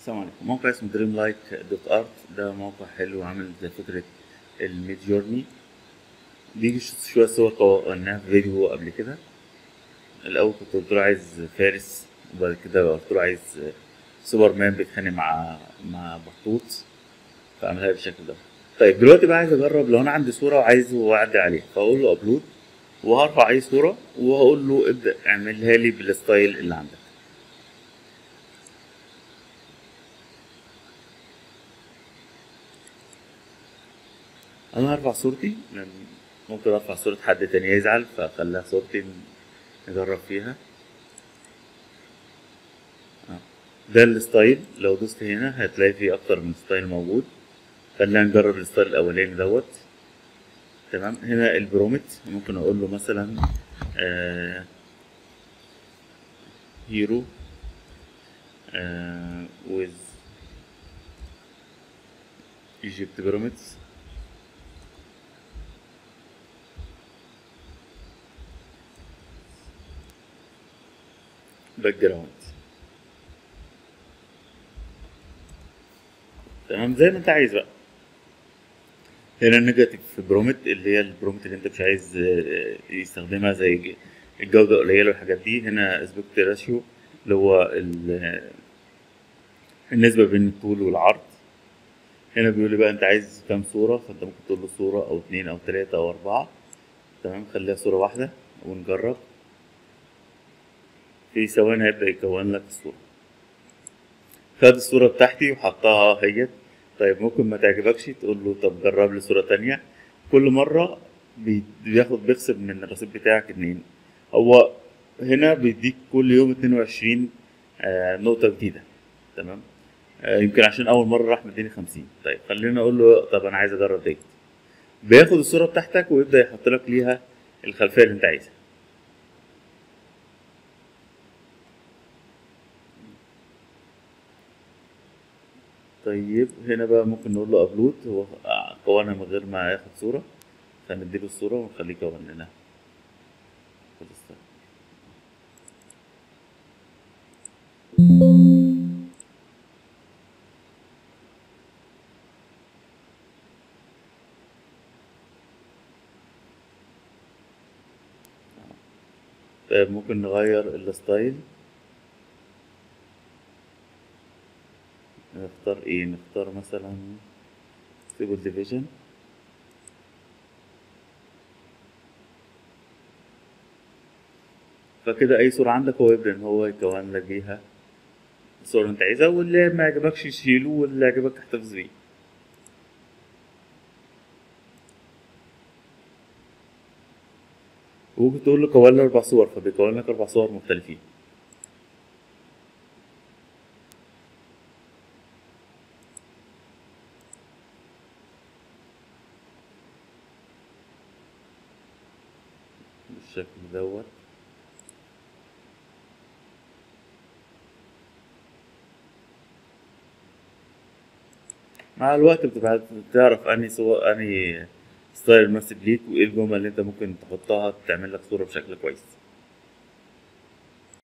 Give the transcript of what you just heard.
السلام عليكم موقع اسمه دريم لايك دوت ارت ده موقع حلو عامل زي فكرة الميد جورني بيجي ش- شوية صور قلناها في فيديو قبل كده الأول كنت قلت له عايز فارس وبعد كده قلت له عايز سوبرمان بيتخانق مع مع بطوط فعملها بالشكل ده طيب دلوقتي بقى عايز اجرب لو انا عندي صورة وعايزه اعدل عليها فاقول له ابلود وهرفع اي صورة وهقول له ابدأ اعملها لي بالستايل اللي عندك انا هرفع صورتي لأن ممكن ارفع صورة حد تاني يزعل فخليها صورتي نجرب فيها آه. ده الستايل لو دوست هنا هتلاقي فيه اكتر من ستايل موجود خلينا نجرب الستايل الاولاني دوت تمام هنا البرومت ممكن اقول له مثلا آه هيرو آه with Egypt pyramids باك جراوند تمام زي ما انت عايز بقى هنا النيجاتيف برومت اللي هي البرومت اللي انت مش عايز آه، يستخدمها زي ج- الجودة قليلة والحاجات دي هنا اسبكت راشيو اللي هو ال- النسبة بين الطول والعرض هنا بيقول لي بقى انت عايز كام صورة فانت ممكن تقول له صورة او اتنين او تلاتة او اربعة تمام خليها صورة واحدة ونجرب في ثواني هيبدأ يكون لك الصورة خد الصورة بتاعتي وحطها هي طيب ممكن ما تعجبكش تقول له طب جرب لي صورة تانية كل مرة بي- بياخد بيحسب من الرصيد بتاعك اتنين هو هنا بيديك كل يوم اتنين وعشرين نقطة جديدة تمام آه، يمكن عشان أول مرة راح مديني خمسين طيب خلينا أقول له طب أنا عايز أجرب ديت بياخد الصورة بتاعتك ويبدأ يحط لك ليها الخلفية اللي أنت عايزها طيب هنا بقى ممكن نقول له ابلود هو كونها من غير ما ياخد صورة فنديله الصورة ونخليه يكون لنا خد الصورة. طيب ممكن نغير الستايل نختار ايه نختار مثلا سيبل ديفيجن فكده اي صورة عندك هو يبدأ ان هو يكون لك بيها الصورة اللي انت عايزها واللي ما عجبكش شيله واللي عجبك احتفظ بيه وممكن تقول له كون لي اربع صور فبيكون لك اربع صور مختلفين بالشكل دوت مع الوقت بتبقى تعرف انهي صور انهي ستايل مناسب ليك وايه الجمل اللي انت ممكن تحطها تعمل لك صورة بشكل كويس